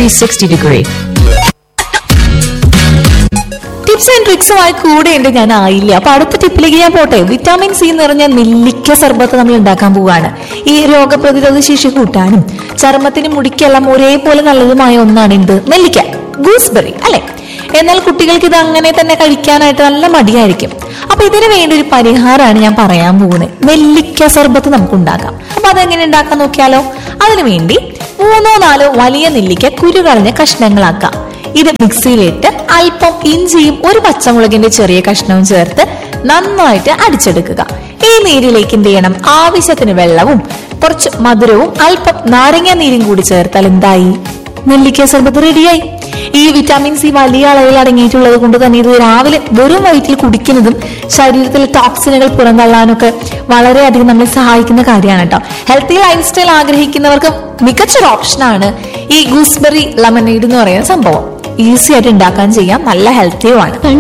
360 degree. Tips and ട്രിക്സുമായി കൂടെ ഉണ്ട് ഞാൻ ആയില്ല അപ്പൊ അടുത്ത ടിപ്പിലേക്ക് ഞാൻ പോട്ടെ വിറ്റാമിൻ സി നിറഞ്ഞ നെല്ലിക്ക സർബത്ത് നമ്മൾ ഉണ്ടാക്കാൻ പോവുകയാണ് ഈ രോഗപ്രതിരോധ ശേഷി കൂട്ടാനും ചർമ്മത്തിന് മുടിക്കെല്ലാം ഒരേപോലെ നല്ലതുമായ ഒന്നാണ് എന്ത് നെല്ലിക്ക ഗൂസ്ബെറി അല്ലെ എന്നാൽ കുട്ടികൾക്ക് ഇത് അങ്ങനെ തന്നെ കഴിക്കാനായിട്ട് നല്ല മടിയായിരിക്കും അപ്പൊ ഇതിന് വേണ്ടി ഒരു പരിഹാരമാണ് ഞാൻ പറയാൻ പോകുന്നത് നെല്ലിക്ക സർബത്ത് നമുക്ക് ഉണ്ടാക്കാം അപ്പൊ അതെങ്ങനെ ഉണ്ടാക്കാൻ നോക്കിയാലോ അതിനു വേണ്ടി മൂന്നോ നാലോ വലിയ നെല്ലിക്ക കുരുകളഞ്ഞ കഷ്ണങ്ങളാക്കാം ഇത് മിക്സിയിലിട്ട് അല്പം ഇഞ്ചിയും ഒരു പച്ചമുളകിന്റെ ചെറിയ കഷ്ണവും ചേർത്ത് നന്നായിട്ട് അടിച്ചെടുക്കുക ഈ നീരിലേക്ക് എന്ത് ചെയ്യണം ആവശ്യത്തിന് വെള്ളവും കുറച്ച് മധുരവും അല്പം നാരങ്ങ നീരും കൂടി ചേർത്താൽ എന്തായി നെല്ലിക്ക സർബത്ത് റെഡിയായി ഈ വിറ്റാമിൻ സി വലിയ അളവിൽ അടങ്ങിയിട്ടുള്ളത് കൊണ്ട് തന്നെ ഇത് രാവിലെ വെറും വയറ്റിൽ കുടിക്കുന്നതും ശരീരത്തിലെ ടോക്സിനുകൾ പുറന്തള്ളാനൊക്കെ വളരെയധികം നമ്മളെ സഹായിക്കുന്ന കാര്യമാണ് കേട്ടോ ഹെൽത്തി ലൈഫ് സ്റ്റൈൽ ആഗ്രഹിക്കുന്നവർക്ക് മികച്ചൊരു ഓപ്ഷനാണ് ഈ ഗൂസ്ബെറി ലെമനേഡ് എന്ന് പറയുന്ന സംഭവം ഈസി ആയിട്ട് ഉണ്ടാക്കാൻ ചെയ്യാം നല്ല ഹെൽത്തിയുമാണ്